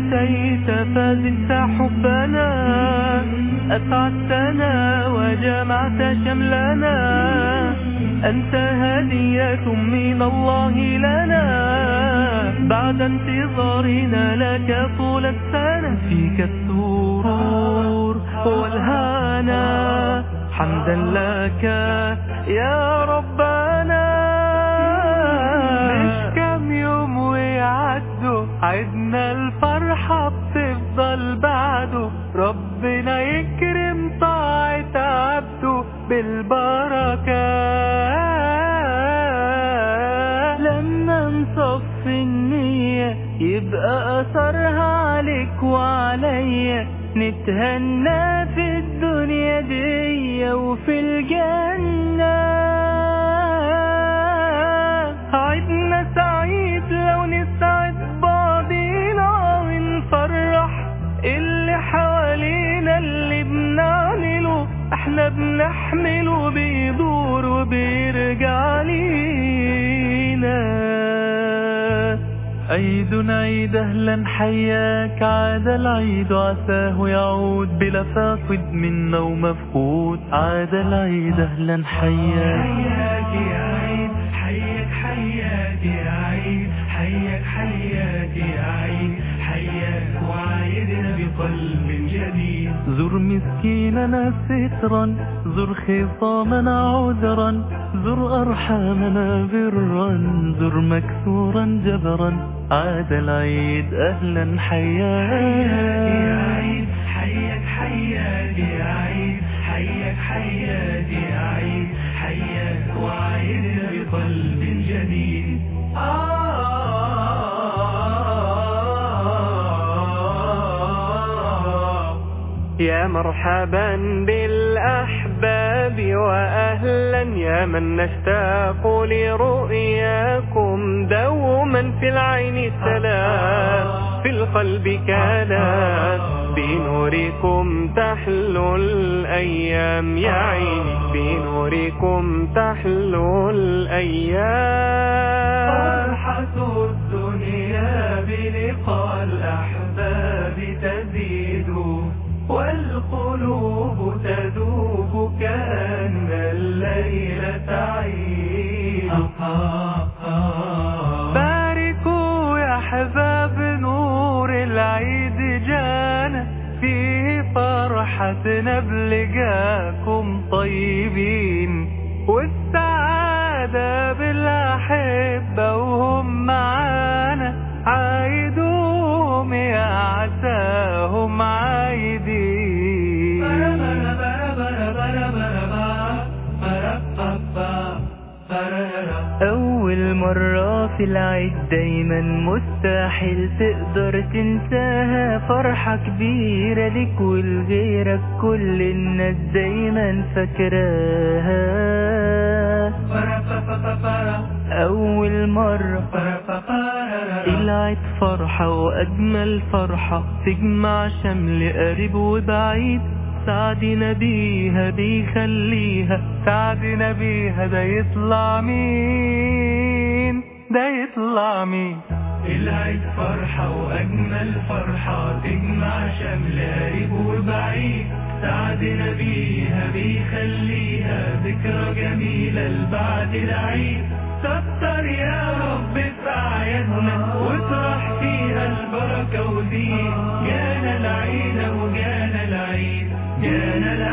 أتيت فزدت حبنا أسعدتنا وجمعت شملنا أنت هدية من الله لنا بعد انتظارنا لك طول السنة فيك السرور والهنا حمدا لك يا ربنا مش كام يوم ويعدوا عدنا الفرحة بتفضل بعده ربنا يكرم طاعة عبده بالبركة لما نصفي النية يبقى أثرها عليك وعليا نتهنى في الدنيا دي وفي الجنة عيدنا سعيد لو نسعد بعضينا ونفرح اللي حوالينا اللي بنعمله احنا بنحمله بيدور وبيرجع لينا عيد عيد اهلا حياك عاد العيد عساه يعود بلا فاقد منا ومفقود عاد العيد اهلا حياك حياك يا عيد حياك حياك يا عيد حياك حياك يا عيد حياك وعايدنا بقلب جديد زر مسكيننا سترا زر خصامنا عذرا زر أرحامنا برا زر مكسورا جبرا عاد العيد أهلا حياك يا حياك عيد حياك حياك يا عيد حياك حياك يا عيد حياك وعايدنا بقلب جديد يا مرحبا بالأحباب وأهلا يا من نشتاق لرؤياكم دوما في العين سلام في القلب كلام بنوركم تحلو الأيام يا عيني بنوركم تحلو الأيام فرحة الدنيا بلقاء الأحباب تزيد والقلوب تذوب كأن الليل تعيد باركوا يا أحباب نور العيد جانا فيه فرحتنا بلقاكم طيبين والسعادة بالأحبة وهم معانا عايدوهم يا عساهم عايدين أول مرة في العيد دايما مستحيل تقدر تنساها فرحة كبيرة لك ولغيرك كل الناس دايما فاكراها أول مرة العيد فرحة وأجمل فرحة تجمع شمل قريب وبعيد سعدنا بيها بيخليها سعدنا بيها ده يطلع مين ده يطلع مين العيد فرحة وأجمل فرحة تجمع شمل قريب وبعيد سعدنا بيها بيخليها ذكرى جميلة لبعد العيد ستر يا رب في أعيادنا واطرح فيها البركة وزين جانا العيد وجانا العيد جانا